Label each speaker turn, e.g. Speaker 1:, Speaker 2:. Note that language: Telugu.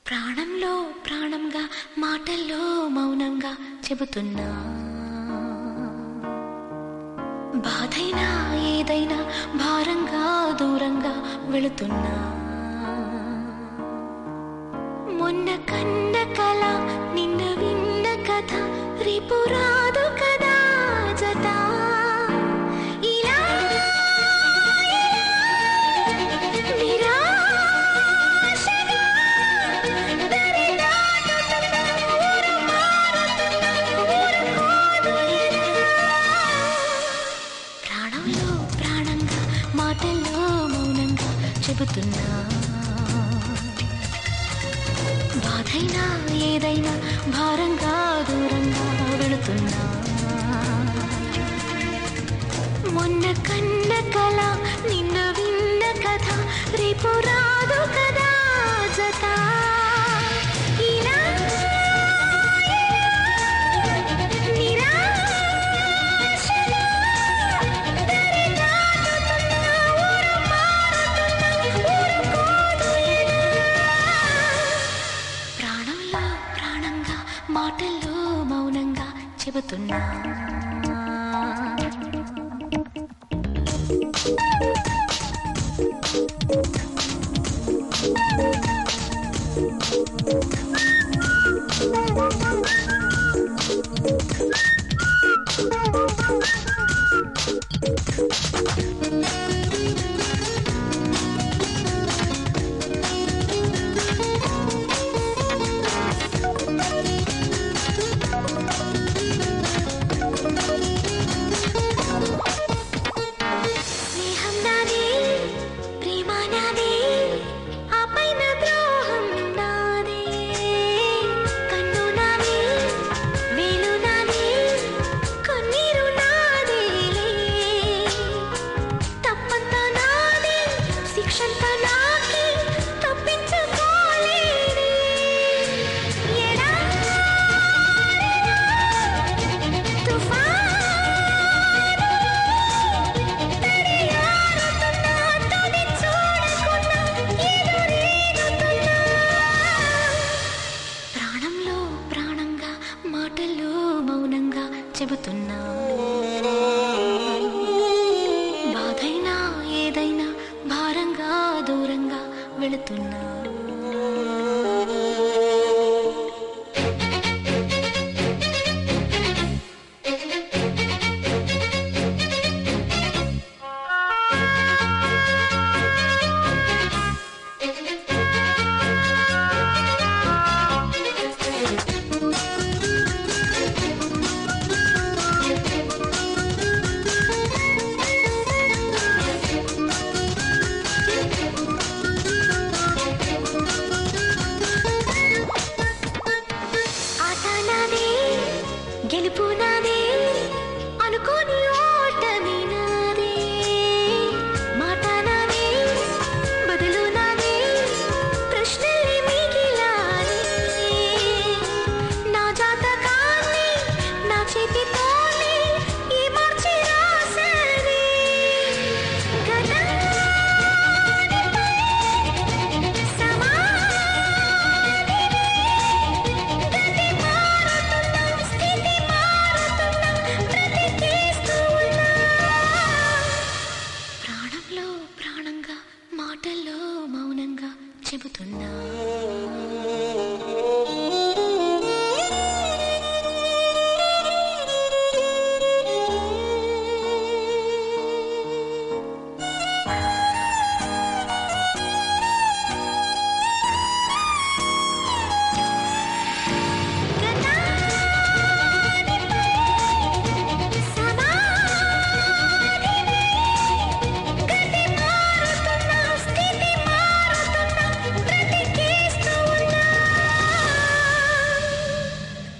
Speaker 1: ప్రాణంలో ప్రాణంగా మాటల్లో మౌనంగా చెబుతున్నా బాధైనా ఏదైనా భారంగా దూరంగా వెళుతున్నా మొన్న కన్న కల నిన్న విన్న కథ రేపు రాదు కదా జత ఇలా నిరాశగా దరి దాటుతున్న ఊరు మారుతున్న ఊరుకోదు ఇలా. ప్రాణంలో ప్రాణంగా మాటల్లో మౌనంగా చెబుతున్నా బాధైనా ఏదైనా భారంగా దూరంగా వెళుతున్నా మొన్న కన్న కల నిన్న విన్న కథ రేపు రాదు కదా జత ఇలా నిరాశగా దరి దాటుతున్న ఊరు మారుతున్న ఊరుకోదు ఇలా. ప్రాణంలో ప్రాణంగా మాటల్లో మౌనంగా చెబుతున్నా